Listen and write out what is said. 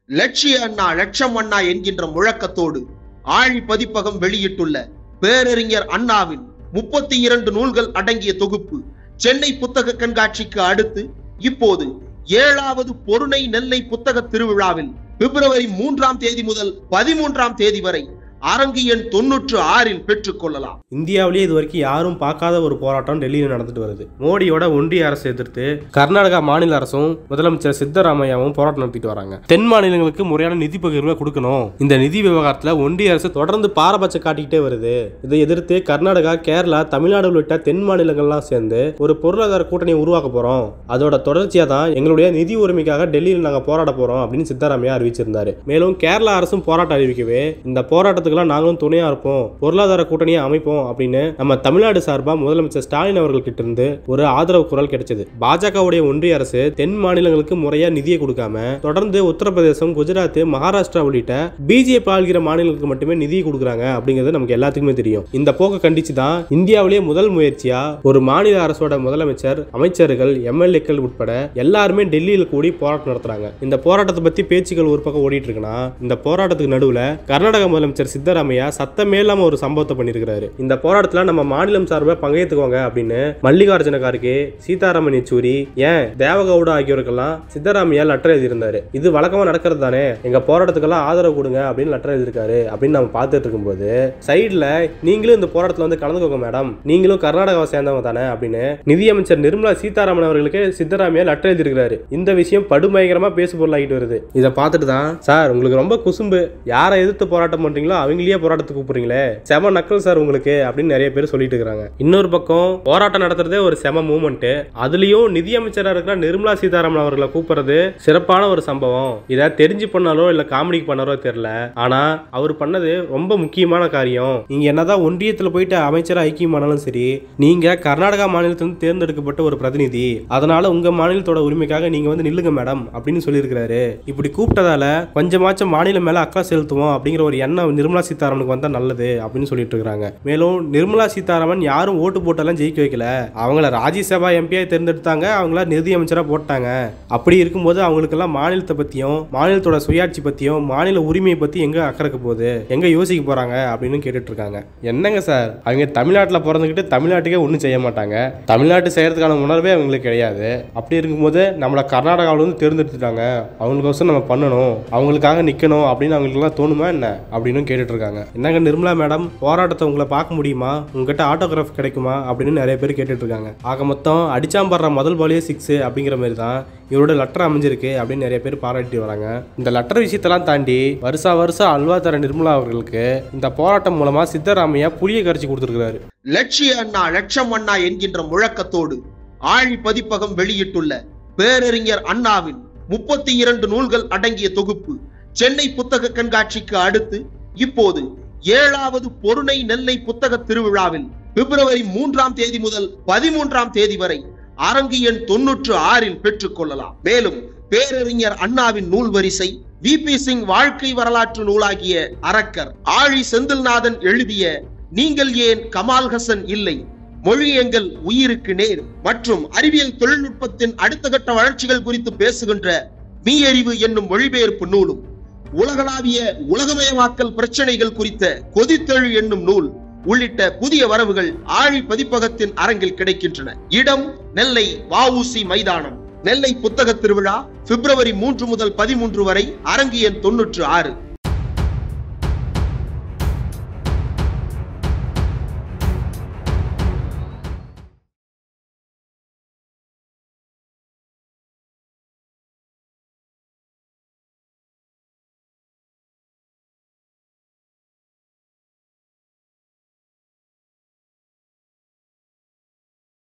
லட்சிய அண்ணா லட்சம் அண்ணா என்கின்ற முழக்கத்தோடு ஆழி பதிப்பகம் வெளியிட்டுள்ள பேரறிஞர் அண்ணாவின் முப்பத்தி இரண்டு நூல்கள் அடங்கிய தொகுப்பு சென்னை புத்தக கண்காட்சிக்கு அடுத்து இப்போது ஏழாவது பொருணை நெல்லை புத்தக திருவிழாவில் பிப்ரவரி மூன்றாம் தேதி முதல் பதிமூன்றாம் தேதி வரை அரங்கு எண் தொன்னூற்று ஆறில் பெற்றுக் கொள்ளலாம் இந்தியாவிலேயே இது வரைக்கும் யாரும் பார்க்காத ஒரு போராட்டம் டெல்லியில் நடந்துட்டு வருது மோடியோட ஒன்றிய அரசை எதிர்த்து கர்நாடகா மாநில அரசும் முதலமைச்சர் சித்தராமையாவும் போராட்டம் நடத்திட்டு வராங்க தென் மாநிலங்களுக்கு முறையான நிதி பகிர்வை கொடுக்கணும் இந்த நிதி விவகாரத்தில் ஒன்றிய அரசு தொடர்ந்து பாரபட்சம் காட்டிக்கிட்டே வருது இதை எதிர்த்து கர்நாடகா கேரளா தமிழ்நாடு உள்ளிட்ட தென் மாநிலங்கள்லாம் சேர்ந்து ஒரு பொருளாதார கூட்டணியை உருவாக்க போறோம் அதோட தொடர்ச்சியா தான் எங்களுடைய நிதி உரிமைக்காக டெல்லியில் நாங்கள் போராட போறோம் அப்படின்னு சித்தராமையா அறிவிச்சிருந்தாரு மேலும் கேரளா அரசும் போராட்டம் அறிவிக்கவே இந்த போராட்டத்துக்கெல்லாம் நாங்களும் துணையா இருப்போம் பொருளாதார கூட்டணியை அமைப்போம் அப்படின்னு நம்ம தமிழ்நாடு சார்பா முதலமைச்சர் ஸ்டாலின் அவர்கள் கிட்ட இருந்து ஒரு ஆதரவு குரல் கிடைச்சது பாஜகவுடைய ஒன்றிய அரசு தென் மாநிலங்களுக்கு முறையா நிதியை கொடுக்காம தொடர்ந்து உத்தரப்பிரதேசம் குஜராத் மகாராஷ்டிரா உள்ளிட்ட பிஜேபி ஆள்கிற மாநிலங்களுக்கு மட்டுமே நிதி கொடுக்குறாங்க அப்படிங்கிறது நமக்கு எல்லாத்துக்குமே தெரியும் இந்த போக்கை கண்டிச்சு தான் இந்தியாவிலேயே முதல் முயற்சியா ஒரு மாநில அரசோட முதலமைச்சர் அமைச்சர்கள் எம்எல்ஏக்கள் உட்பட எல்லாருமே டெல்லியில் கூடி போராட்டம் நடத்துறாங்க இந்த போராட்டத்தை பத்தி பேச்சுக்கள் ஒரு பக்கம் ஓடிட்டு இருக்குன்னா இந்த போராட்டத்துக்கு நடுவுல கர்நாடக முதலமைச்சர் சித்தராமையா சத்தமே இல்லாம ஒரு சம்பவத்தை பண்ணியிருக்கிறாரு இந்த போராட்டத்துல நம்ம மாநிலம் சார்பாக பங்கேற்றுக்கோங்க அப்படின்னு மல்லிகார்ஜுன கார்கே சீதாராமன் யெச்சூரி ஏன் தேவகவுடா ஆகியோருக்கெல்லாம் சித்தராமையா லெட்டர் எழுதியிருந்தாரு இது வழக்கமா நடக்கிறது தானே எங்க போராட்டத்துக்கெல்லாம் ஆதரவு கொடுங்க அப்படின்னு லெட்டர் எழுதியிருக்காரு அப்படின்னு நம்ம பார்த்துட்டு இருக்கும்போது சைடுல நீங்களும் இந்த போராட்டத்தில் வந்து கலந்துக்கோங்க மேடம் நீங்களும் கர்நாடகாவை சேர்ந்தவங்க தானே அப்படின்னு நிதியமைச்சர் நிர்மலா சீதாராமன் அவர்களுக்கு சித்தராமையா லெட்டர் எழுதியிருக்கிறாரு இந்த விஷயம் படுபயங்கரமா பேசு பொருளாகிட்டு வருது இதை பார்த்துட்டு தான் சார் உங்களுக்கு ரொம்ப குசும்பு யாரை எதிர்த்து போராட்டம் பண்றீங்களோ அவங்களையே போராட்டத்துக்கு கூப்பிடுறீங்களே செம நக்கல் சார் உங்களுக்கு அப்படின்னு நிறைய பேர் சொல்லிட்டு இருக்காங்க இன்னொரு பக்கம் போராட்டம் நடத்துறதே ஒரு செம மூமெண்ட் அதுலயும் நிதியமைச்சரா இருக்கிற நிர்மலா சீதாராமன் அவர்களை கூப்பிடுறது சிறப்பான ஒரு சம்பவம் இதை தெரிஞ்சு பண்ணாலோ இல்ல காமெடிக்கு பண்ணாரோ தெரியல ஆனா அவர் பண்ணது ரொம்ப முக்கியமான காரியம் நீங்க என்னதான் ஒன்றியத்துல போயிட்டு அமைச்சரா ஐக்கியமானாலும் சரி நீங்க கர்நாடகா மாநிலத்திலிருந்து தேர்ந்தெடுக்கப்பட்ட ஒரு பிரதிநிதி அதனால உங்க மாநிலத்தோட உரிமைக்காக நீங்க வந்து நில்லுங்க மேடம் அப்படின்னு சொல்லியிருக்கிறாரு இப்படி கூப்பிட்டதால கொஞ்சமாச்சும் மாநிலம் மேல அக்கறை செலுத்துவோம் அப்படிங்கிற ஒரு எண்ணம் நிர்மலா சீதாராமனுக்கு வந்தா நல்லது அப்படின்னு சொல்லிட்டு இருக்காங்க மேலும் நிர்மலா சீதாராமன் யாரும் ஓட்டு போட்டெல்லாம் ஜெயிக்க வைக்கல அவங்கள ராஜ்யசபா எம்பியா தேர்ந்தெடுத்தாங்க அவங்கள நிதி அமைச்சரா போட்டாங்க அப்படி இருக்கும்போது அவங்களுக்கெல்லாம் மாநிலத்தை பத்தியும் மாநிலத்தோட சுயாட்சி பத்தியும் மாநில உரிமையை பத்தி எங்க அக்கறைக்கு போகுது எங்க யோசிக்க போறாங்க அப்படின்னு கேட்டுட்டு இருக்காங்க என்னங்க சார் அவங்க தமிழ்நாட்டில் பிறந்துக்கிட்டு தமிழ்நாட்டுக்கே ஒன்றும் செய்ய மாட்டாங்க தமிழ்நாட்டு செய்யறதுக்கான உணர்வே அவங்களுக்கு கிடையாது அப்படி இருக்கும்போது நம்மளை கர்நாடகாவில் வந்து தேர்ந்தெடுத்துட்டாங்க அவங்களுக்கோசம் நம்ம பண்ணணும் அவங்களுக்காக நிற்கணும் அப்படின்னு அவங்களுக்குலாம் தோணுமா என்ன அப்படின்னு கேட்டுட்டு இருக்காங்க என்னங்க நிர்மலா மேடம் போராட்டத்தை உங்களை பார்க்க முடியுமா உங்ககிட்ட ஆட்டோகிராஃப் கிடைக்குமா அப்படின்னு நிறைய பேர் கேட்டுட்டு இருக்காங்க ஆக மொத்தம் அடிச்சாம்படுற முதல் பாலியே சிக்ஸ் அப்படிங்கிற மாதிரி தான் இவரோட லெட்டர் அமைஞ்சிருக்கு அப்படின்னு நிறைய பேர் பாராட்டி வராங்க இந்த லெட்டர் விஷயத்தெல்லாம் தாண்டி வருஷா வருஷம் அல்வா தர நிர்மலா அவர்களுக்கு இந்த போராட்டம் மூலமா சித்தராமையா புளிய கரைச்சி கொடுத்துருக்காரு லட்சிய அண்ணா லட்சம் அண்ணா என்கின்ற முழக்கத்தோடு ஆழி பதிப்பகம் வெளியிட்டுள்ள பேரறிஞர் அண்ணாவின் முப்பத்தி இரண்டு நூல்கள் அடங்கிய தொகுப்பு சென்னை புத்தக கண்காட்சிக்கு அடுத்து இப்போது ஏழாவது பொருணை நெல்லை புத்தக திருவிழாவில் பிப்ரவரி மூன்றாம் தேதி முதல் பதிமூன்றாம் தேதி வரை அரங்கு எண் தொன்னூற்று ஆறில் பெற்றுக் கொள்ளலாம் மேலும் பேரறிஞர் அண்ணாவின் நூல் வரிசை வி பி சிங் வாழ்க்கை வரலாற்று நூலாகிய அரக்கர் ஆழி செந்தில்நாதன் எழுதிய நீங்கள் ஏன் கமால் ஹசன் இல்லை மொழி எங்கள் உயிருக்கு நேர் மற்றும் அறிவியல் தொழில்நுட்பத்தின் அடுத்த கட்ட வளர்ச்சிகள் குறித்து பேசுகின்ற மீயறிவு என்னும் மொழிபெயர்ப்பு நூலும் உலகளாவிய உலகமயமாக்கல் பிரச்சனைகள் குறித்த கொதித்தெழு என்னும் நூல் உள்ளிட்ட புதிய வரவுகள் ஆழி பதிப்பகத்தின் அரங்கில் கிடைக்கின்றன இடம் நெல்லை வஉசி மைதானம் நெல்லை புத்தக திருவிழா பிப்ரவரி மூன்று முதல் பதிமூன்று வரை அரங்கு எண் தொன்னூற்று ஆறு